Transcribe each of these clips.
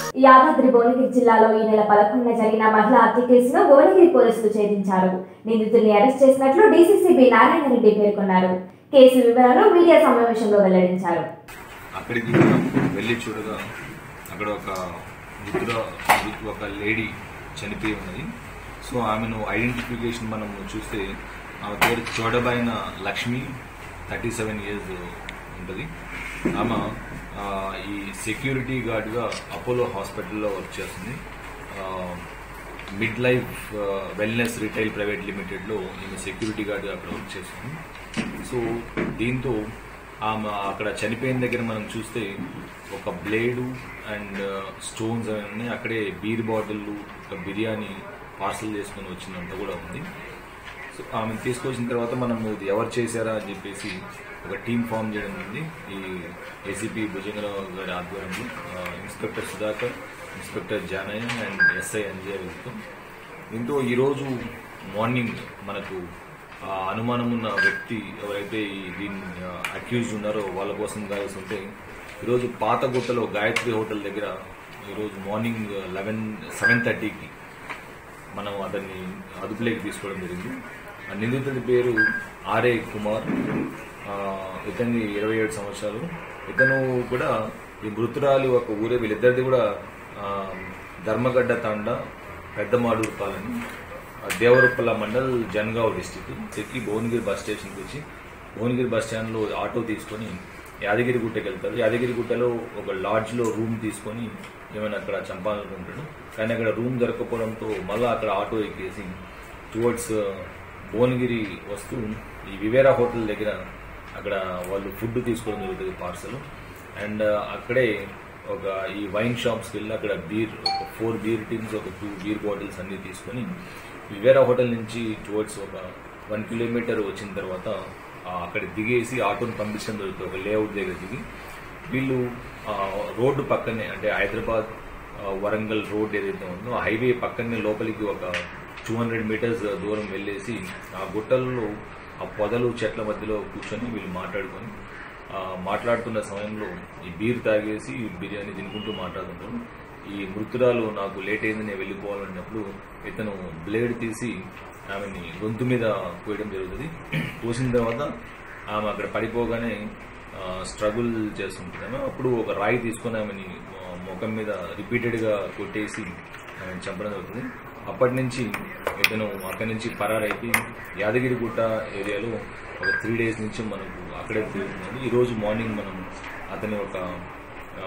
యాదాద్రి భువనగిరి జిల్లాలో ఈ నెల పదకొండున జరిగిన మహిళా హత్య కేసును భువనగిరి పోలీసులు ఛేదించారు నిందితుల్ని అరెస్ట్ చేసినట్లు డీసీసీబీ నారాయణరెడ్డి పేర్కొన్నారు కేసు వివరాలు మీడియా సమావేశంలో వెల్లడించారు అక్కడికి వెళ్ళి చూడగా అక్కడ ఒక వృద్ధుల ఒక లేడీ చనిపోయి ఉన్నది సో ఆమెను ఐడెంటిఫికేషన్ మనం చూస్తే ఆమె పేరు Chodabaina Lakshmi thirty seven years ఉంటుంది ఆమె ఆ, ఈ సెక్యూరిటీ గార్డ్గా అపోలో హాస్పిటల్లో వర్క్ చేస్తుంది ఆ, మిడ్ లైఫ్ ఆ, వెల్నెస్ రిటైల్ ప్రైవేట్ లిమిటెడ్లో ఈమె సెక్యూరిటీ గార్డ్గా అక్కడ వర్క్ చేస్తుంది సో దీంతో ఆమె అక్కడ చనిపోయిన దగ్గర మనం చూస్తే ఒక బ్లేడు అండ్ స్టోన్స్ అవన్నీ అక్కడే బీర్ బాటిల్ ఒక బిర్యానీ పార్సల్ చేసుకొని వచ్చినంత కూడా ఉంది సో ఆమె తీసుకొచ్చిన తర్వాత మనం ఇది ఎవరు చేశారా అని చెప్పేసి ఒక టీం ఫామ్ చేయడం ఉంది ఈ ఏసీపీ భుజంగరావు గారి ఆధ్వర్యంలో ఆ, inspector Sudhakar inspector Janaiah and SI Anjay వెళ్తూ దీంతో ఈరోజు మార్నింగ్ మనకు ఆ అనుమానం ఉన్న వ్యక్తి ఎవరైతే ఈ దీన్ని అక్యూజ్ ఉన్నారో వాళ్ళ కోసం కావాల్సి ఉంటే ఈరోజు పాతగుట్టలో గాయత్రి హోటల్ దగ్గర ఈరోజు మార్నింగ్ లెవెన్ సెవెన్ థర్టీకి మనం అతన్ని అదుపులోకి తీసుకోవడం జరిగింది ఆ నిందితుడి పేరు ఆర్ఏ కుమార్ ఆ, ఇతని ఇరవై ఏడు సంవత్సరాలు ఇతను కూడా ఈ మృతురాలి ఒక ఊరే వీళ్ళిద్దరిది కూడా ఆ, ధర్మగడ్డ తాండ పెద్దమాడూరు పాలని ఆ, దేవరుప్పల మండల్ జన్గావ్ డిస్టిక్ ఎక్కి భువనగిరి బస్ స్టేషన్కి వచ్చి భువనగిరి బస్ స్టాండ్లో ఆటో తీసుకొని యాదగిరి గుట్టకి వెళ్తారు యాదగిరి గుట్టలో ఒక లాడ్జ్లో రూమ్ తీసుకొని ఏమైనా అక్కడ చంపాలనుకుంటాడు కానీ అక్కడ రూమ్ దొరకపోవడంతో మళ్ళీ అక్కడ ఆటో ఎక్కేసి టువర్డ్స్ భువనగిరి వస్తూ ఈ వివేరా హోటల్ దగ్గర అక్కడ వాళ్ళు ఫుడ్ తీసుకోవడం జరుగుతుంది పార్సల్ అండ్ అక్కడే ఒక ఈ వైన్ షాప్స్కి వెళ్ళి అక్కడ బీర్ ఒక ఫోర్ బీర్ టీమ్స్ ఒక టూ బీర్ బాటిల్స్ అన్ని తీసుకొని వివేరా హోటల్ నుంచి టువర్డ్స్ ఒక వన్ కిలోమీటర్ వచ్చిన తర్వాత ఆ, అక్కడ దిగేసి ఆటోని పంపించడం జరుగుతుంది ఒక లేఅవుట్ దగ్గర దిగి వీళ్ళు ఆ, రోడ్డు పక్కనే అంటే హైదరాబాద్ ఆ, వరంగల్ రోడ్ ఏదైతే ఉందో ఆ హైవే పక్కనే లోపలికి ఒక టూ హండ్రెడ్ మీటర్స్ దూరం వెళ్ళేసి ఆ గుట్టల్లో ఆ పొదలు చెట్ల మధ్యలో కూర్చొని వీళ్ళు మాట్లాడుకొని ఆ, మాట్లాడుతున్న సమయంలో ఈ బీర్ తాగేసి బిర్యానీ తినుకుంటూ మాట్లాడుతుంటారు ఈ మృతురాలు నాకు లేట్ అయింది నేను వెళ్ళిపోవాలన్నప్పుడు ఇతను బ్లేడ్ తీసి ఆమెని గొంతు మీద కోయడం జరుగుతుంది కోసిన తర్వాత ఆమె అక్కడ పడిపోగానే స్ట్రగుల్ చేస్తుంటుంది ఆమె అప్పుడు ఒక రాయి తీసుకొని ఆమెని ఆ, ముఖం మీద రిపీటెడ్గా కొట్టేసి ఆమెను చంపడం జరుగుతుంది అప్పటి నుంచి ఇతను అక్కడి నుంచి పరారైపోయి యాదగిరిగుట్ట ఏరియాలో ఒక త్రీ డేస్ నుంచి మనకు అక్కడే తిరుగుతుంది ఈరోజు మార్నింగ్ మనం అతని ఒక ఆ,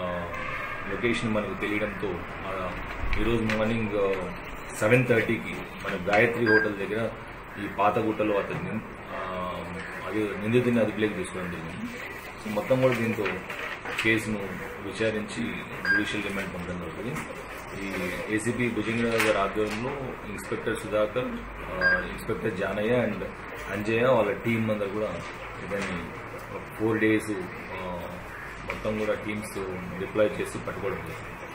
లొకేషన్ మనకు తెలియడంతో ఆ, ఈరోజు మార్నింగ్ సెవెన్ థర్టీకి మన గాయత్రి హోటల్ దగ్గర ఈ పాతగుట్టలో అతన్ని ఆ, అది నిందితుడిని అదుపులోకి తీసుకోవడం జరిగింది సో మొత్తం కూడా దీంతో కేసును విచారించి జ్యుడిషియల్ రిమాండ్ పొందడం జరుగుతుంది ఈ ఏసీపీ భుజంగరావు గారి ఆధ్వర్యంలో ఇన్స్పెక్టర్ సుధాకర్ ఆ, ఇన్స్పెక్టర్ జానయ్య అండ్ అంజయ్య వాళ్ళ టీం అందరు కూడా ఇదాన్ని ఫోర్ డేస్ మొత్తం కూడా టీమ్స్ డిప్లాయ్ చేసి పట్టుకోవడం జరిగింది